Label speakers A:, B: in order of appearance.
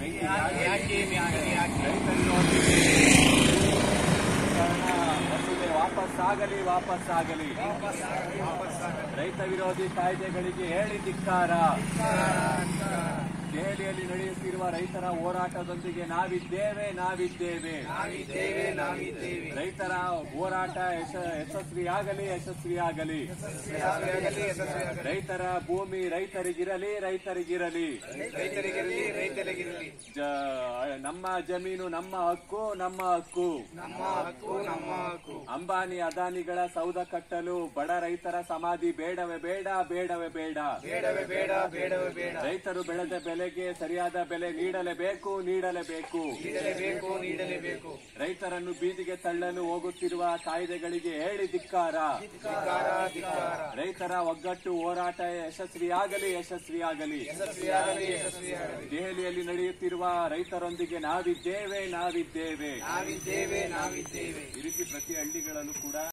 A: ಬೆಂಕಿ ಯಾಕೆ?
B: ಯಾಕೆ ಯಾಕೆ ಯಾಕೆ
A: ರೈತರು ಮಸೂದೆ ವಾಪಸ್ ಆಗಲಿ ವಾಪಸ್ ಆಗಲಿ ರೈತ ವಿರೋಧಿ ಕಾಯ್ದೆಗಳಿಗೆ ಹೇಳಿ ಧಿಕ್ಕಾರ ದೆಹಲಿಯಲ್ಲಿ ನಡೆಯುತ್ತಿರುವ ರೈತರ ಹೋರಾಟದೊಂದಿಗೆ ನಾವಿದ್ದೇವೆ ನಾವಿದ್ದೇವೆ
B: ನಾವಿದ್ದೇವೆ ನಾವಿದ್ದೇವೆ
A: ರೈತರ ಹೋರಾಟ ಯಶ- ಯಶಸ್ವಿಯಾಗಲಿ ಯಶಸ್ವಿಯಾಗಲಿ
B: ಯಶಸ್ವಿಯಾಗಲಿ ಯಶಸ್ವಿಯಾಗಲಿ
A: ರೈತರ ಭೂಮಿ ರೈತರಿಗಿರಲಿ ರೈತರಿಗಿರಲಿ
B: ರೈತರಿಗಿರಲಿ ರೈತರಿಗಿರಲಿ
A: ಜ- ನಮ್ಮ ಜಮೀನು ನಮ್ಮ ಹಕ್ಕು ನಮ್ಮ ಹಕ್ಕು
B: ನಮ್ಮ ಹಕ್ಕು ನಮ್ಮ ಹಕ್ಕು
A: ಅಂಬಾನಿ ಅದಾನಿಗಳ ಸೌಧ ಕಟ್ಟಲು ಬಡ ರೈತರ ಸಮಾಧಿ ಬೇಡವೇ ಬೇಡ ಬೇಡವೇ ಬೇಡ
B: ಬೇಡವೇ ಬೇಡ ಬೇಡವೇ ಬೇಡ
A: ರೈತರು ಬೆಳೆದ ಬೆಲೆಗೆ ಸರಿಯಾದ ಬೆಲೆ ನೀಡಲೇಬೇಕು ನೀಡಲೇಬೇಕು
B: ನೀಡಲೇಬೇಕು ನೀಡಲೇಬೇಕು
A: ರೈತರನ್ನು ಬೀದಿಗೆ ತಳ್ಳಲು ಹೋಗುತ್ತಿರುವ ಕಾಯ್ದೆಗಳಿಗೆ ಹೇಳಿ ಧಿಕ್ಕಾರ
B: ಧಿಕ್ಕಾರ ಧಿಕ್ಕಾರ
A: ರೈತರ ಒಗ್ಗಟ್ಟು ಹೋರಾಟ ಯಶಸ್ವಿಯಾಗಲಿ ಯಶಸ್ವಿಯಾಗಲಿ
B: ಯಶಸ್ವಿಯಾಗಲಿ ಯಶಸ್ವಿಯಾಗಲಿ
A: ದೆಹಲಿಯಲ್ಲಿ ನಡೆಯುತ್ತಿರುವ ರೈತರೊಂದಿಗೆ ನಾವಿದ್ದೇವೆ ನಾವಿದ್ದೇವೆ
B: ನಾವಿದ್ದೇವೆ ನಾವಿದ್ದೇವೆ
A: ಈ ರೀತಿ ಪ್ರತಿ ಹಳ್ಳಿಗಳಲ್ಲೂ ಕೂಡ